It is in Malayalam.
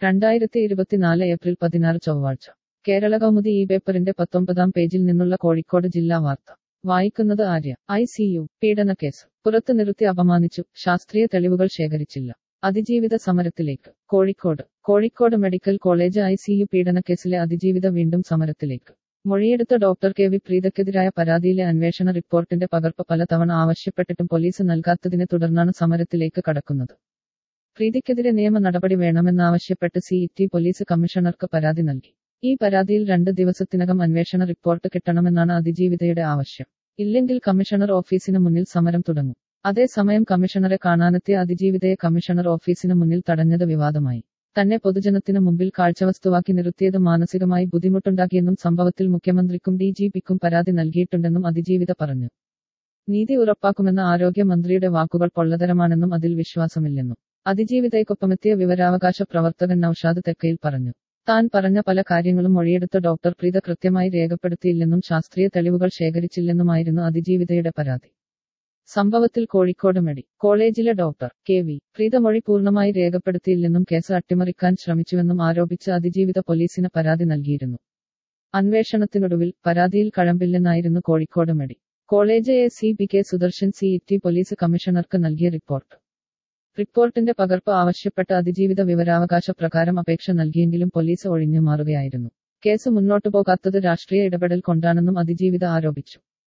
രണ്ടായിരത്തി ഇരുപത്തിനാല് ഏപ്രിൽ പതിനാറ് ചൊവ്വാഴ്ച കേരള കൗമുദി ഈ പേപ്പറിന്റെ പത്തൊമ്പതാം പേജിൽ നിന്നുള്ള കോഴിക്കോട് ജില്ലാ വാർത്ത വായിക്കുന്നത് ആര്യ ഐ സി യു പീഡനക്കേസ് പുറത്തു നിർത്തി അപമാനിച്ചു ശാസ്ത്രീയ തെളിവുകൾ ശേഖരിച്ചില്ല അതിജീവിത സമരത്തിലേക്ക് Kozhikode Kozhikode medical college I C U പീഡനക്കേസിലെ അതിജീവിത വീണ്ടും സമരത്തിലേക്ക് മൊഴിയെടുത്ത ഡോക്ടർ കെ വി പ്രീതക്കെതിരായ പരാതിയിലെ അന്വേഷണ റിപ്പോർട്ടിന്റെ പകർപ്പ് പലതവണ ആവശ്യപ്പെട്ടിട്ടും പോലീസ് നൽകാത്തതിനെ തുടർന്നാണ് സമരത്തിലേക്ക് കടക്കുന്നത് പ്രീതിക്കെതിരെ നിയമ നടപടി വേണമെന്നാവശ്യപ്പെട്ട് സി ടി പോലീസ് കമ്മീഷണർക്ക് പരാതി നൽകി ഈ പരാതിയിൽ രണ്ട് ദിവസത്തിനകം അന്വേഷണ റിപ്പോർട്ട് കിട്ടണമെന്നാണ് അതിജീവിതയുടെ ആവശ്യം ഇല്ലെങ്കിൽ കമ്മീഷണർ ഓഫീസിന് മുന്നിൽ സമരം തുടങ്ങും അതേസമയം കമ്മീഷണറെ കാണാനെത്തിയ അതിജീവിതയെ കമ്മീഷണർ ഓഫീസിന് മുന്നിൽ തടഞ്ഞത് വിവാദമായി തന്നെ പൊതുജനത്തിന് മുമ്പിൽ കാഴ്ചവസ്തുവാക്കി നിർത്തിയത് മാനസികമായി ബുദ്ധിമുട്ടുണ്ടാക്കിയെന്നും സംഭവത്തിൽ മുഖ്യമന്ത്രിക്കും ഡി ജി പിക്കും പരാതി നൽകിയിട്ടുണ്ടെന്നും അതിജീവിത പറഞ്ഞു നീതി ഉറപ്പാക്കുമെന്ന ആരോഗ്യമന്ത്രിയുടെ വാക്കുകൾ പൊള്ളതരമാണെന്നും അതിൽ വിശ്വാസമില്ലെന്നും അതിജീവിതയ്ക്കൊപ്പമെത്തിയ വിവരാവകാശ പ്രവർത്തകൻ നൌഷാദ് തെക്കയിൽ പറഞ്ഞു താൻ പറഞ്ഞ പല കാര്യങ്ങളും മൊഴിയെടുത്ത ഡോക്ടർ പ്രീത കൃത്യമായി രേഖപ്പെടുത്തിയില്ലെന്നും ശാസ്ത്രീയ തെളിവുകൾ ശേഖരിച്ചില്ലെന്നുമായിരുന്നു അതിജീവിതയുടെ പരാതി സംഭവത്തിൽ കോഴിക്കോട് മെഡി കോളേജിലെ ഡോക്ടർ കെ വി പ്രീത മൊഴി പൂർണ്ണമായി രേഖപ്പെടുത്തിയില്ലെന്നും കേസ് അട്ടിമറിക്കാൻ ശ്രമിച്ചുവെന്നും ആരോപിച്ച് അതിജീവിത പോലീസിന് പരാതി നൽകിയിരുന്നു അന്വേഷണത്തിനൊടുവിൽ പരാതിയിൽ കഴമ്പില്ലെന്നായിരുന്നു Kozhikode medi college A C B K Sudarshan C T police കമ്മീഷണർക്ക് നൽകിയ റിപ്പോർട്ട് റിപ്പോർട്ടിന്റെ പകർപ്പ് ആവശ്യപ്പെട്ട അതിജീവിത വിവരാവകാശ പ്രകാരം അപേക്ഷ നൽകിയെങ്കിലും പോലീസ് ഒഴിഞ്ഞു മാറുകയായിരുന്നു കേസ് മുന്നോട്ടു പോകാത്തത് രാഷ്ട്രീയ ഇടപെടൽ കൊണ്ടാണെന്നും അതിജീവിത ആരോപിച്ചു